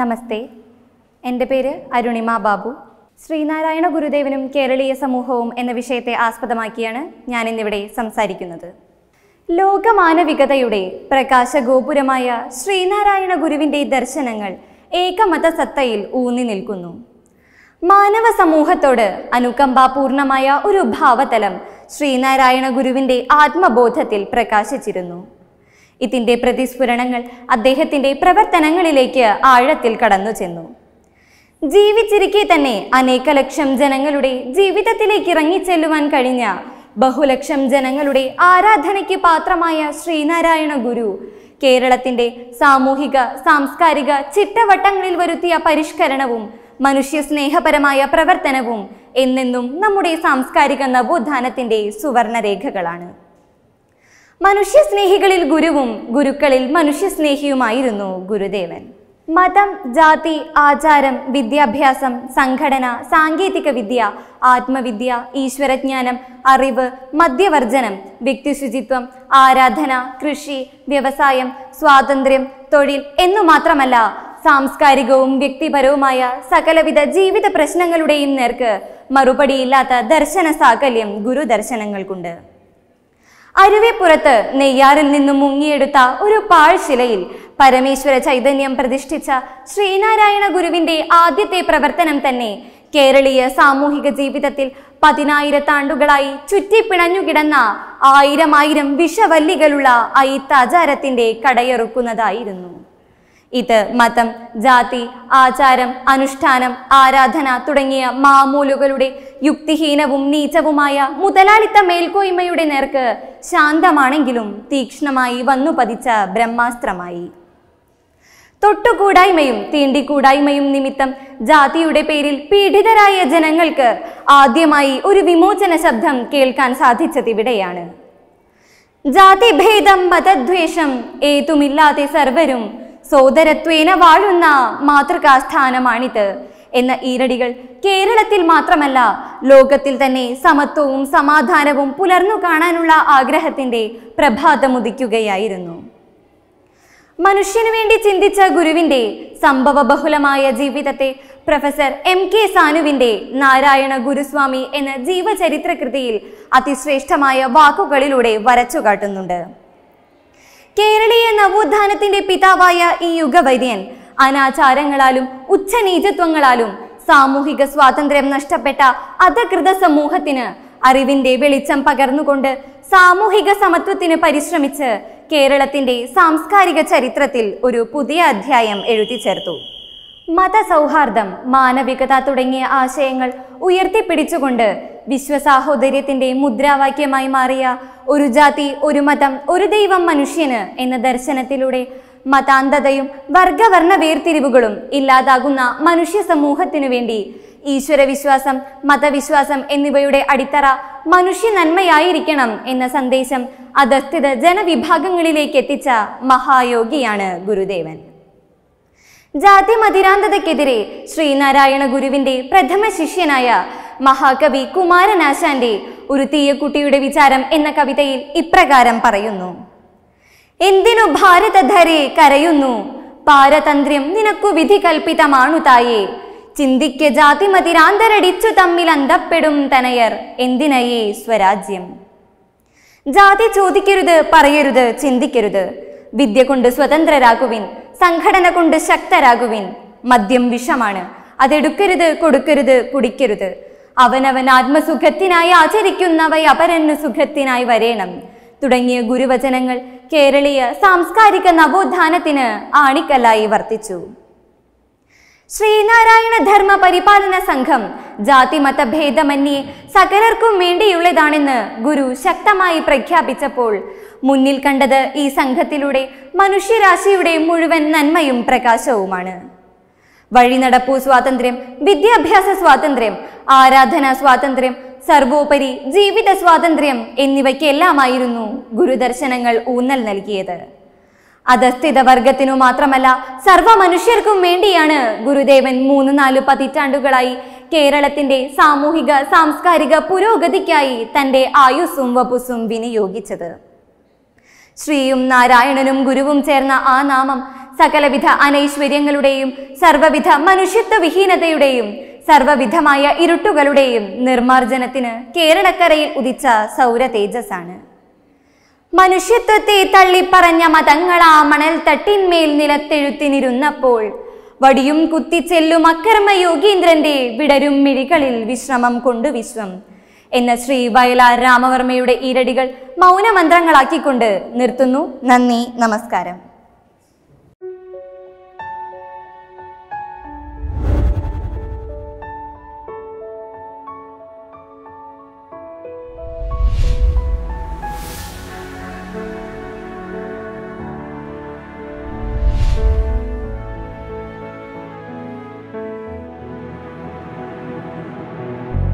നമസ്തേ എൻ്റെ പേര് അരുണിമ ബാബു ശ്രീനാരായണ ഗുരുദേവനും കേരളീയ സമൂഹവും എന്ന വിഷയത്തെ ആസ്പദമാക്കിയാണ് ഞാൻ ഇന്നിവിടെ സംസാരിക്കുന്നത് ലോകമാനവികതയുടെ പ്രകാശഗോപുരമായ ശ്രീനാരായണ ഗുരുവിൻ്റെ ദർശനങ്ങൾ ഏകമത സത്തയിൽ ഊന്നി നിൽക്കുന്നു മാനവ സമൂഹത്തോട് അനുകമ്പാപൂർണമായ ഒരു ഭാവതലം ശ്രീനാരായണ ഗുരുവിൻ്റെ ആത്മബോധത്തിൽ പ്രകാശിച്ചിരുന്നു ഇതിൻ്റെ പ്രതിസ്ഫുരണങ്ങൾ അദ്ദേഹത്തിൻ്റെ പ്രവർത്തനങ്ങളിലേക്ക് ആഴത്തിൽ കടന്നു ചെന്നു ജീവിച്ചിരിക്കെ തന്നെ അനേക ലക്ഷം ജനങ്ങളുടെ ജീവിതത്തിലേക്ക് ഇറങ്ങിച്ചെല്ലുവാൻ കഴിഞ്ഞ ബഹുലക്ഷം ജനങ്ങളുടെ ആരാധനയ്ക്ക് പാത്രമായ ശ്രീനാരായണ ഗുരു കേരളത്തിന്റെ സാമൂഹിക സാംസ്കാരിക ചിട്ടവട്ടങ്ങളിൽ വരുത്തിയ പരിഷ്കരണവും മനുഷ്യ സ്നേഹപരമായ പ്രവർത്തനവും എന്നെന്നും നമ്മുടെ സാംസ്കാരിക നവോത്ഥാനത്തിന്റെ സുവർണരേഖകളാണ് മനുഷ്യസ്നേഹികളിൽ ഗുരുവും ഗുരുക്കളിൽ മനുഷ്യസ്നേഹിയുമായിരുന്നു ഗുരുദേവൻ മതം ജാതി ആചാരം വിദ്യാഭ്യാസം സംഘടന സാങ്കേതിക വിദ്യ ആത്മവിദ്യ ഈശ്വരജ്ഞാനം അറിവ് മദ്യവർജനം വ്യക്തിശുചിത്വം ആരാധന കൃഷി വ്യവസായം സ്വാതന്ത്ര്യം തൊഴിൽ എന്നു മാത്രമല്ല സാംസ്കാരികവും വ്യക്തിപരവുമായ സകലവിധ ജീവിത പ്രശ്നങ്ങളുടെയും നേർക്ക് മറുപടിയില്ലാത്ത ദർശന സാകല്യം ഗുരുദർശനങ്ങൾക്കുണ്ട് അരുവിപ്പുറത്ത് നെയ്യാറിൽ നിന്നും മുങ്ങിയെടുത്ത ഒരു പാഴ്ശിലയിൽ പരമേശ്വര ചൈതന്യം പ്രതിഷ്ഠിച്ച ശ്രീനാരായണ ഗുരുവിന്റെ ആദ്യത്തെ പ്രവർത്തനം തന്നെ കേരളീയ സാമൂഹിക ജീവിതത്തിൽ പതിനായിരത്താണ്ടുകളായി ചുറ്റിപ്പിണഞ്ഞുകിടന്ന ആയിരം ആയിരം വിഷവല്ലികളുള്ള അയിത്താചാരത്തിന്റെ കടയൊറുക്കുന്നതായിരുന്നു ഇത് മതം ജാതി ആചാരം അനുഷ്ഠാനം ആരാധന തുടങ്ങിയ മാമൂലുകളുടെ യുക്തിഹീനവും നീചവുമായ മുതലാളിത്ത മേൽക്കോയ്മയുടെ നേർക്ക് ശാന്തമാണെങ്കിലും തീക്ഷ്ണമായി വന്നു പതിച്ച ബ്രഹ്മാസ്ത്രമായി തൊട്ടുകൂടായ്മയും തീണ്ടിക്കൂടായ്മയും നിമിത്തം ജാതിയുടെ പേരിൽ പീഡിതരായ ജനങ്ങൾക്ക് ആദ്യമായി ഒരു വിമോചന ശബ്ദം കേൾക്കാൻ സാധിച്ചതിവിടെയാണ് ജാതിഭേദം മതദ്വേഷം ഏതുമില്ലാതെ സർവരും സോദരത്വേന വാഴുന്ന മാതൃകാസ്ഥാനമാണിത് എന്ന ഈരടികൾ കേരളത്തിൽ മാത്രമല്ല ലോകത്തിൽ തന്നെ സമത്വവും സമാധാനവും പുലർന്നു കാണാനുള്ള ആഗ്രഹത്തിന്റെ പ്രഭാതമുദിക്കുകയായിരുന്നു മനുഷ്യനു വേണ്ടി ചിന്തിച്ച ഗുരുവിന്റെ സംഭവബഹുലമായ ജീവിതത്തെ പ്രൊഫസർ എം കെ സാനുവിന്റെ നാരായണ ഗുരുസ്വാമി എന്ന ജീവചരിത്ര കൃതിയിൽ അതിശ്രേഷ്ഠമായ വാക്കുകളിലൂടെ വരച്ചുകാട്ടുന്നുണ്ട് കേരളീയ നവോത്ഥാനത്തിന്റെ പിതാവായ ഈ യുഗവര്യൻ അനാചാരങ്ങളാലും ഉച്ചനീചത്വങ്ങളാലും സാമൂഹിക സ്വാതന്ത്ര്യം നഷ്ടപ്പെട്ട അധകൃത സമൂഹത്തിന് അറിവിന്റെ വെളിച്ചം പകർന്നുകൊണ്ട് സാമൂഹിക സമത്വത്തിന് പരിശ്രമിച്ച് കേരളത്തിന്റെ സാംസ്കാരിക ചരിത്രത്തിൽ ഒരു പുതിയ അധ്യായം എഴുതി ചേർത്തു മതസൗഹാർദ്ദം മാനവികത തുടങ്ങിയ ആശയങ്ങൾ ഉയർത്തിപ്പിടിച്ചുകൊണ്ട് വിശ്വസാഹോദര്യത്തിന്റെ മുദ്രാവാക്യമായി മാറിയ ഒരു ജാതി ഒരു മതം ഒരു ദൈവം മനുഷ്യന് എന്ന ദർശനത്തിലൂടെ മതാന്തതയും വർഗവർണ്ണ വേർതിരിവുകളും ഇല്ലാതാകുന്ന മനുഷ്യ സമൂഹത്തിനു വേണ്ടി ഈശ്വരവിശ്വാസം മതവിശ്വാസം എന്നിവയുടെ അടിത്തറ മനുഷ്യ നന്മയായിരിക്കണം എന്ന സന്ദേശം അധസ്ഥിത ജനവിഭാഗങ്ങളിലേക്ക് എത്തിച്ച മഹായോഗിയാണ് ഗുരുദേവൻ ജാതി മതിരാന്തതയ്ക്കെതിരെ ശ്രീനാരായണ ഗുരുവിന്റെ പ്രഥമ ശിഷ്യനായ മഹാകവി കുമാരനാശാന്റെ ഒരു തീയക്കുട്ടിയുടെ വിചാരം എന്ന കവിതയിൽ ഇപ്രകാരം പറയുന്നു എന്തിനു ഭാരതധരെ കരയുന്നു പാരതന്ത്ര്യം നിനക്കു വിധി കൽപ്പിതമാണു തായേ ചിന്തിക്ക് ജാതി മതിരാന്തരടിച്ചു തമ്മിൽ അന്തപ്പെടും തനയർ എന്തിനയേ സ്വരാജ്യം ജാതി ചോദിക്കരുത് പറയരുത് ചിന്തിക്കരുത് വിദ്യ കൊണ്ട് സ്വതന്ത്രരാകുവിൻ സംഘടന കൊണ്ട് ശക്തരാകുവിൻ മദ്യം വിഷമാണ് അതെടുക്കരുത് കൊടുക്കരുത് കുടിക്കരുത് അവനവൻ ആത്മസുഖത്തിനായി ആചരിക്കുന്നവ അപരന് സുഖത്തിനായി വരേണം തുടങ്ങിയ ഗുരുവചനങ്ങൾ കേരളീയ സാംസ്കാരിക നവോത്ഥാനത്തിന് ആണിക്കല്ലായി വർത്തിച്ചു ശ്രീനാരായണ ധർമ്മ പരിപാലന സംഘം ജാതിമത ഭേദമന്യേ സകലർക്കും വേണ്ടിയുള്ളതാണെന്ന് ഗുരു ശക്തമായി പ്രഖ്യാപിച്ചപ്പോൾ മുന്നിൽ കണ്ടത് ഈ സംഘത്തിലൂടെ മനുഷ്യരാശിയുടെ മുഴുവൻ നന്മയും പ്രകാശവുമാണ് വഴിനടപ്പു സ്വാതന്ത്ര്യം വിദ്യാഭ്യാസ സ്വാതന്ത്ര്യം ആരാധനാ സ്വാതന്ത്ര്യം സർവോപരി ജീവിത സ്വാതന്ത്ര്യം എന്നിവയ്ക്കെല്ലാമായിരുന്നു ഗുരുദർശനങ്ങൾ ഊന്നൽ നൽകിയത് അധസ്ഥിത വർഗത്തിനു മാത്രമല്ല സർവ മനുഷ്യർക്കും വേണ്ടിയാണ് ഗുരുദേവൻ മൂന്ന് നാല് പതിറ്റാണ്ടുകളായി കേരളത്തിന്റെ സാമൂഹിക സാംസ്കാരിക പുരോഗതിക്കായി തന്റെ ആയുസ്സും വപുസ്സും വിനിയോഗിച്ചത് ശ്രീയും നാരായണനും ഗുരുവും ചേർന്ന ആ നാമം സകലവിധ അനൈശ്വര്യങ്ങളുടെയും സർവവിധ മനുഷ്യത്വ വിഹീനതയുടെയും സർവവിധമായ ഇരുട്ടുകളുടെയും നിർമാർജനത്തിന് കേരളക്കരയിൽ ഉദിച്ച സൗര തേജസ്സാണ് മനുഷ്യത്വത്തെ തള്ളിപ്പറഞ്ഞ മതങ്ങളാ മണൽ തട്ടിന്മേൽ നിലത്തെഴുത്തിനിരുന്നപ്പോൾ വടിയും കുത്തിച്ചെല്ലും അക്കർമ്മ യോഗീന്ദ്രന്റെ വിടരും മിഴികളിൽ വിശ്രമം കൊണ്ടു വിശ്വം എന്ന ശ്രീ വയലാർ രാമവർമ്മയുടെ ഈരടികൾ മൗനമന്ത്രങ്ങളാക്കിക്കൊണ്ട് നിർത്തുന്നു നന്ദി നമസ്കാരം